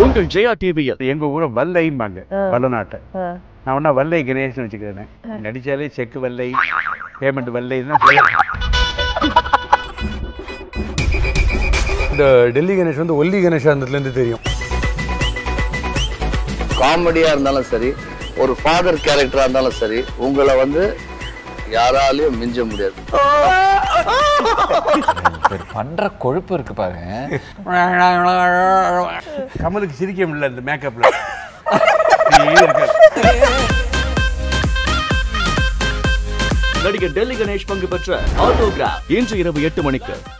உங்கள் ஜெயா டிவியில் எங்க ஊரை வல்லைம்பாங்க வல்லநாட்டை ஆ. நான் ஒன்றா வல்லை கணேஷ்னு வச்சுக்கிறேன் நடிச்சாலே செக்கு வல்லை பேமெண்ட் வல்லை இந்த டெல்லி கணேஷ் வந்து ஒல்லி கணேஷா இருந்ததுலேருந்து தெரியும் காமெடியா இருந்தாலும் சரி ஒரு ஃபாதர் கேரக்டரா இருந்தாலும் சரி உங்களை வந்து யாராலையும் மிஞ்ச முடியாது இவர் பண்ற கொழுப்பு இருக்கு பாருங்க கமலுக்கு சிரிக்க முடியல இந்த மேக்கப்ல நடிகர் டெல்லி கணேஷ் பங்கு பெற்ற ஆட்டோகிராஃப் இன்று இரவு எட்டு மணிக்கு